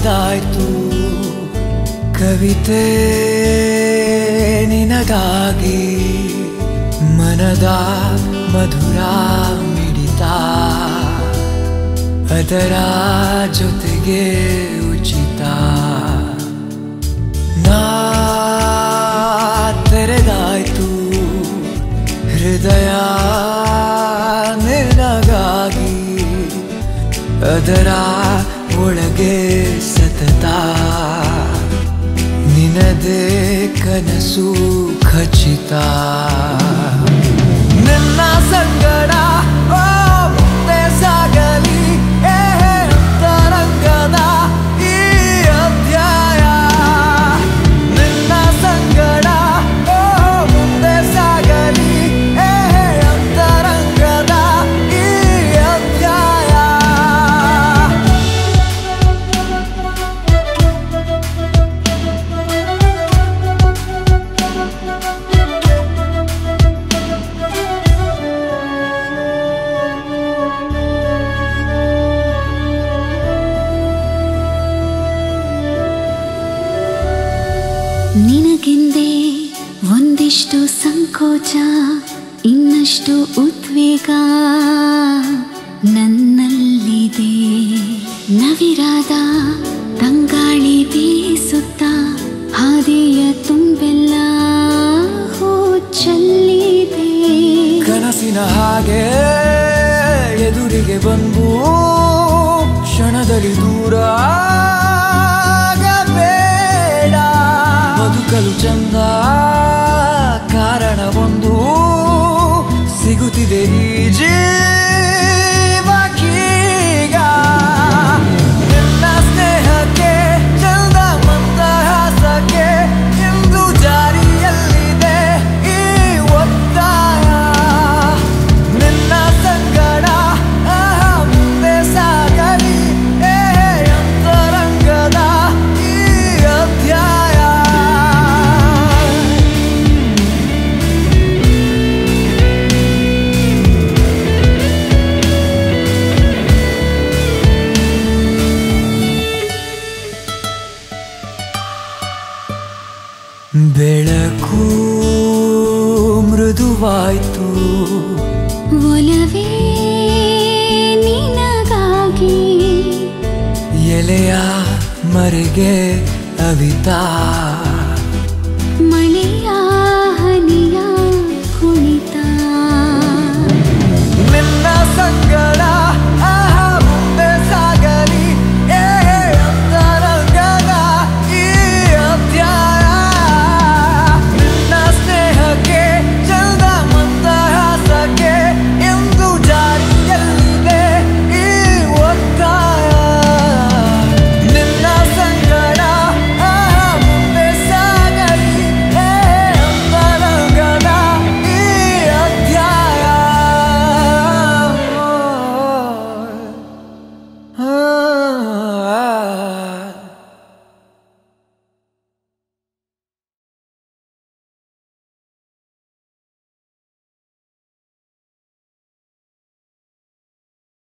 ತೆರೆದಾಯ್ತು ಕವಿತೆ ನಿನಗಾಗಿ ಮನದ ಮಧುರ ಮಿಡಿತ ಅದರ ಜೊತೆಗೆ ಉಚಿತ ನಾ ತೆರೆದಾಯ್ತು ಹೃದಯ ನಿನಗಾಗಿ ಅದರ ಒಳಗೆ ಸತತ ನಿನದೇ ಕನಸು ಖಚಿತ ನಿನ್ನ ಸಂಗಡ ಓ ಮುಂದೆ ಸಾಗಲಿ ಏ ಅಂತರಂಗದ ಈ ಅಧ್ಯಾಯ ನಿನ್ನ ಸಂಗಡ ಓ ಮುಂದೆ ಸಾಗಲಿ ಏ ಅಂತರಂಗದ ಈ ಅಧ್ಯಾಯ ನಿನಗೆಂದೇ ಒಂದಿಷ್ಟು ಸಂಕೋಚ ಇನ್ನಷ್ಟು ಉದ್ವೇಗ ನನ್ನಲ್ಲಿದೆ ನವಿರಾದ ತಂಗಾಳಿ ಬೀಸುತ್ತ ಹಾದಿಯ ತುಂಬೆಲ್ಲ ಹೂ ಚೆಲ್ಲಿದೆ ಕನಸಿನ ಹಾಗೆ ಎದುರಿಗೆ ಬಂದು ಕ್ಷಣದಲ್ಲಿ ದೂರ ಆಗಬೇಡ ಬದುಕಲು ಚಂದ ಕಾರಣ ಒಂದು ಸಿಗುತ್ತಿದೆ ಈ ಜೀವಕ್ಕೀಗ ನಿನ್ನ ಸ್ನೇಹಕ್ಕೆ ಚಂದ ಮಂದಹಾಸಕ್ಕೆ ಇಂದು ಜಾರಿಯಲ್ಲಿದೆ ಈ ಒತ್ತಾಯ ನಿನ್ನ ಸಂಗಡ ಆಹಾ ಮುಂದೆ ಸಾಗಲಿ ಏ ಅಂತರಂಗದ ಈ ಅಧ್ಯಾಯ ಬೆಳಕು ಮೃದುವಾಯ್ತು ಒಲವೇ ನಿನಗಾಗಿ ಎಲೆಯ ಮರೆಗೆ ಅವಿತಾ